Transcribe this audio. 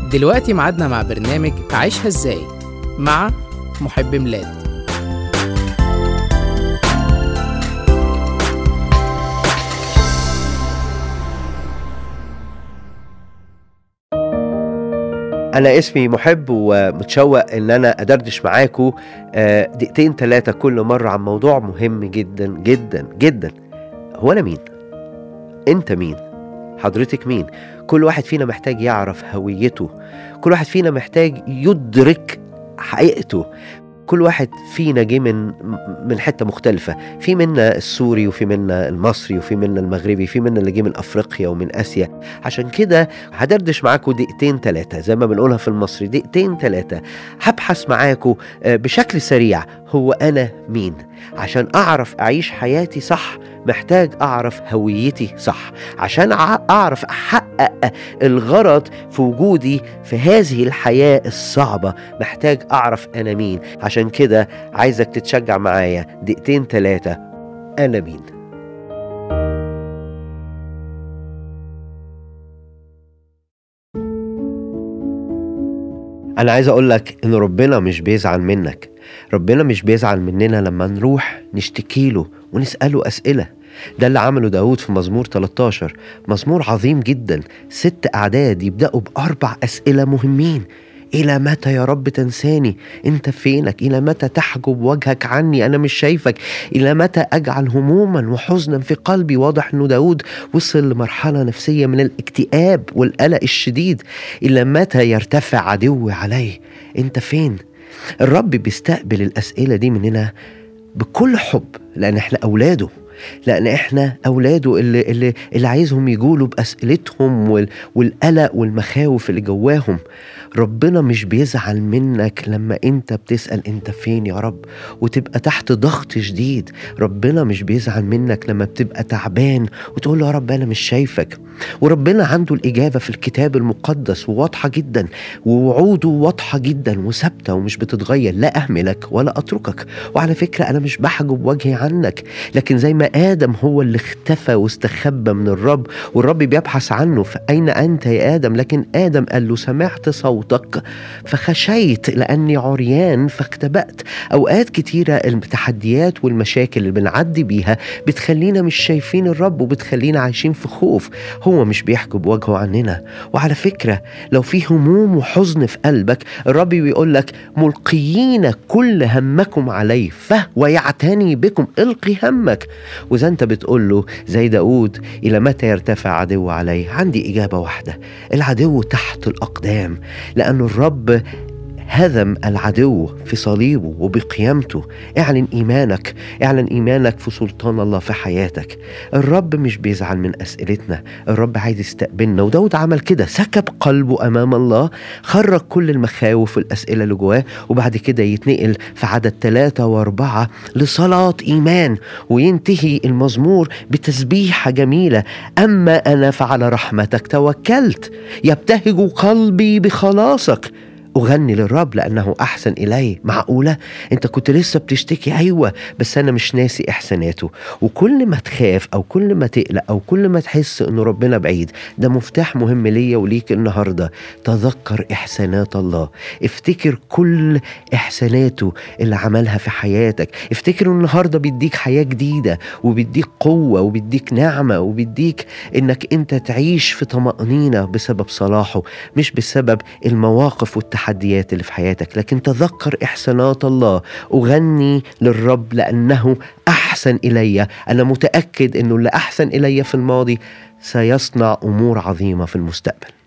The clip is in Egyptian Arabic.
دلوقتي ميعادنا مع برنامج عيشها ازاي مع محب ميلاد أنا اسمي محب ومتشوق إن أنا أدردش معاكم آه، دقيقتين ثلاثة كل مرة عن موضوع مهم جدا جدا جدا هو أنا مين؟ أنت مين؟ حضرتك مين؟ كل واحد فينا محتاج يعرف هويته كل واحد فينا محتاج يدرك حقيقته كل واحد فينا جه من من حته مختلفه في منا السوري وفي منا المصري وفي منا المغربي في منا اللي جه من افريقيا ومن اسيا عشان كده هدردش معاكم دقيقتين ثلاثه زي ما بنقولها في المصري دقيقتين ثلاثه هبحث معاكم آه، بشكل سريع هو انا مين عشان اعرف اعيش حياتي صح محتاج اعرف هويتي صح عشان أع- اعرف احقق الغرض في وجودي في هذه الحياه الصعبه محتاج اعرف انا مين عشان كده عايزك تتشجع معايا دقيقتين ثلاثه انا مين انا عايز اقول لك ان ربنا مش بيزعل منك ربنا مش بيزعل مننا لما نروح نشتكي له ونساله اسئله ده اللي عمله داود في مزمور 13 مزمور عظيم جدا ست أعداد يبدأوا بأربع أسئلة مهمين إلى متى يا رب تنساني؟ أنت فينك؟ إلى متى تحجب وجهك عني؟ أنا مش شايفك إلى متى أجعل هموما وحزنا في قلبي؟ واضح أنه داود وصل لمرحلة نفسية من الاكتئاب والقلق الشديد إلى متى يرتفع عدوي علي؟ أنت فين؟ الرب بيستقبل الأسئلة دي مننا بكل حب لأن إحنا أولاده لان احنا اولاده اللي اللي اللي عايزهم يجولوا باسئلتهم وال والقلق والمخاوف اللي جواهم ربنا مش بيزعل منك لما انت بتسال انت فين يا رب وتبقى تحت ضغط شديد ربنا مش بيزعل منك لما بتبقى تعبان وتقول له يا رب انا مش شايفك وربنا عنده الاجابه في الكتاب المقدس وواضحه جدا ووعوده واضحه جدا وثابته ومش بتتغير لا اهملك ولا اتركك وعلى فكره انا مش بحجب وجهي عنك لكن زي ما ادم هو اللي اختفى واستخبى من الرب والرب بيبحث عنه فاين انت يا ادم لكن ادم قال له سمعت صوتك فخشيت لاني عريان فاختبأت اوقات كتيره التحديات والمشاكل اللي بنعدي بيها بتخلينا مش شايفين الرب وبتخلينا عايشين في خوف هو مش بيحجب وجهه عننا وعلى فكره لو في هموم وحزن في قلبك الرب بيقول لك ملقيين كل همكم عليه فهو يعتني بكم القي همك واذا انت بتقول له زي داود الى متى يرتفع عدو علي عندي اجابه واحده العدو تحت الاقدام لان الرب هزم العدو في صليبه وبقيامته اعلن ايمانك اعلن ايمانك في سلطان الله في حياتك الرب مش بيزعل من اسئلتنا الرب عايز يستقبلنا وداود عمل كده سكب قلبه امام الله خرج كل المخاوف والاسئله اللي جواه وبعد كده يتنقل في عدد ثلاثة واربعة لصلاة ايمان وينتهي المزمور بتسبيحة جميلة اما انا فعلى رحمتك توكلت يبتهج قلبي بخلاصك أغني للرب لأنه أحسن إلي معقولة أنت كنت لسه بتشتكي أيوة بس أنا مش ناسي إحساناته وكل ما تخاف أو كل ما تقلق أو كل ما تحس أنه ربنا بعيد ده مفتاح مهم ليا وليك النهاردة تذكر إحسانات الله افتكر كل إحساناته اللي عملها في حياتك افتكر إنه النهاردة بيديك حياة جديدة وبيديك قوة وبيديك نعمة وبيديك إنك أنت تعيش في طمأنينة بسبب صلاحه مش بسبب المواقف والتحديات اللي في حياتك لكن تذكر إحسانات الله أغني للرب لأنه أحسن إلي أنا متأكد أنه اللي أحسن إلي في الماضي سيصنع أمور عظيمة في المستقبل